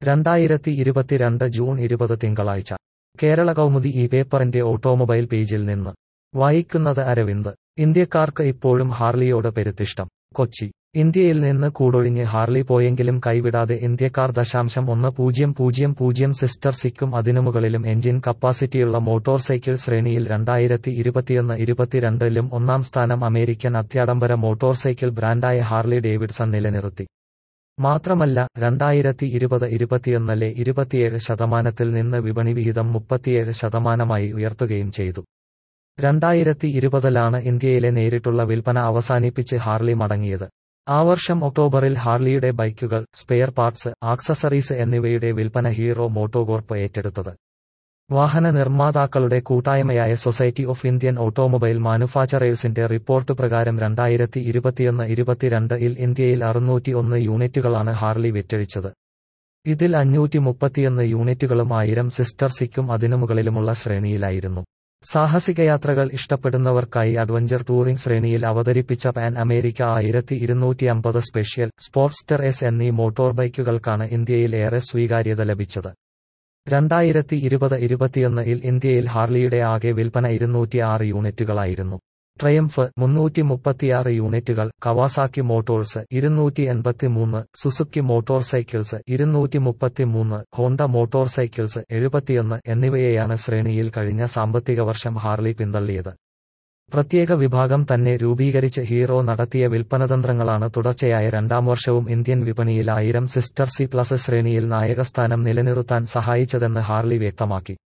രണ്ടായിരത്തി ഇരുപത്തിരണ്ട് ജൂൺ ഇരുപത് തിങ്കളാഴ്ച കേരള കൗമുദി ഈ പേപ്പറിന്റെ ഓട്ടോമൊബൈൽ പേജിൽ നിന്ന് വായിക്കുന്നത് അരവിന്ദ് ഇന്ത്യക്കാർക്ക് ഇപ്പോഴും ഹാർലിയോട് പെരുത്തിഷ്ടം കൊച്ചി ഇന്ത്യയിൽ നിന്ന് കൂടൊഴിഞ്ഞ് ഹാർലി പോയെങ്കിലും കൈവിടാതെ ഇന്ത്യക്കാർ ദശാംശം ഒന്ന് പൂജ്യം പൂജ്യം പൂജ്യം സിസ്റ്റർ സിക്കും അതിനു മുകളിലും എഞ്ചിൻ കപ്പാസിറ്റിയുള്ള മോട്ടോർ സൈക്കിൾ ശ്രേണിയിൽ രണ്ടായിരത്തി ഇരുപത്തിയൊന്ന് ഇരുപത്തിരണ്ടിലും ഒന്നാം സ്ഥാനം അമേരിക്കൻ അത്യാഡംബര മോട്ടോർ സൈക്കിൾ ബ്രാൻഡായ ഹാർലി ഡേവിഡ്സൺ നിലനിർത്തി മാത്രമല്ല രണ്ടായിരത്തി ഇരുപത് ഇരുപത്തിയൊന്നിലെ ഇരുപത്തിയേഴ് ശതമാനത്തിൽ നിന്ന് വിപണി വിഹിതം മുപ്പത്തിയേഴ് ശതമാനമായി ഉയർത്തുകയും ചെയ്തു രണ്ടായിരത്തി ഇരുപതിലാണ് ഇന്ത്യയിലെ നേരിട്ടുള്ള വിൽപ്പന അവസാനിപ്പിച്ച് ഹാർലി മടങ്ങിയത് ആ വർഷം ഒക്ടോബറിൽ ഹാർലിയുടെ ബൈക്കുകൾ സ്പെയർ പാർട്സ് ആക്സസറീസ് എന്നിവയുടെ വിൽപ്പന ഹീറോ മോട്ടോകോർപ്പ് ഏറ്റെടുത്തത് വാഹന നിർമ്മാതാക്കളുടെ കൂട്ടായ്മയായ സൊസൈറ്റി ഓഫ് ഇന്ത്യൻ ഓട്ടോമൊബൈൽ മാനുഫാക്ചറേഴ്സിന്റെ റിപ്പോർട്ട് പ്രകാരം രണ്ടായിരത്തി ഇരുപത്തിയൊന്ന് ഇരുപത്തിരണ്ട് ഇൽ ഇന്ത്യയിൽ അറുന്നൂറ്റി ഒന്ന് യൂണിറ്റുകളാണ് ഹാർലി വിറ്റഴിച്ചത് ഇതിൽ അഞ്ഞൂറ്റി മുപ്പത്തിയൊന്ന് യൂണിറ്റുകളും ആയിരം സിസ്റ്റർ സിക്കും അതിനു മുകളിലുമുള്ള ശ്രേണിയിലായിരുന്നു സാഹസിക യാത്രകൾ ഇഷ്ടപ്പെടുന്നവർക്കായി അഡ്വഞ്ചർ ടൂറിംഗ് ശ്രേണിയിൽ അവതരിപ്പിച്ച പാൻ അമേരിക്ക ആയിരത്തി ഇരുന്നൂറ്റി അമ്പത് സ്പെഷ്യൽ സ്പോർട്സ്റ്റർ എസ് എന്നീ മോട്ടോർ ബൈക്കുകൾക്കാണ് ഇന്ത്യയിൽ ഏറെ സ്വീകാര്യത ലഭിച്ചത് രണ്ടായിരത്തി ഇരുപത് ഇരുപത്തിയൊന്ന് ഇൽ ഇന്ത്യയിൽ ഹാർലിയുടെ ആകെ വിൽപ്പന ഇരുന്നൂറ്റി ആറ് യൂണിറ്റുകളായിരുന്നു ട്രയംഫ് മുന്നൂറ്റി മുപ്പത്തിയാറ് യൂണിറ്റുകൾ കവാസാക്കി മോട്ടോഴ്സ് ഇരുന്നൂറ്റി എൺപത്തിമൂന്ന് സുസുക്കി മോട്ടോർ സൈക്കിൾസ് ഇരുന്നൂറ്റി മുപ്പത്തിമൂന്ന് ഹോണ്ട മോട്ടോർ സൈക്കിൾസ് എഴുപത്തിയൊന്ന് എന്നിവയെയാണ് ശ്രേണിയിൽ കഴിഞ്ഞ സാമ്പത്തിക വർഷം ഹാർലി പിന്തള്ളിയത് പ്രത്യേക വിഭാഗം തന്നെ രൂപീകരിച്ച് ഹീറോ നടത്തിയ വിൽപ്പനതന്ത്രങ്ങളാണ് തുടർച്ചയായ രണ്ടാം വർഷവും ഇന്ത്യൻ വിപണിയിൽ ആയിരം സിസ്റ്റർ സി പ്ലസ് ശ്രേണിയിൽ നായകസ്ഥാനം നിലനിർത്താൻ സഹായിച്ചതെന്ന് ഹാർലി വ്യക്തമാക്കി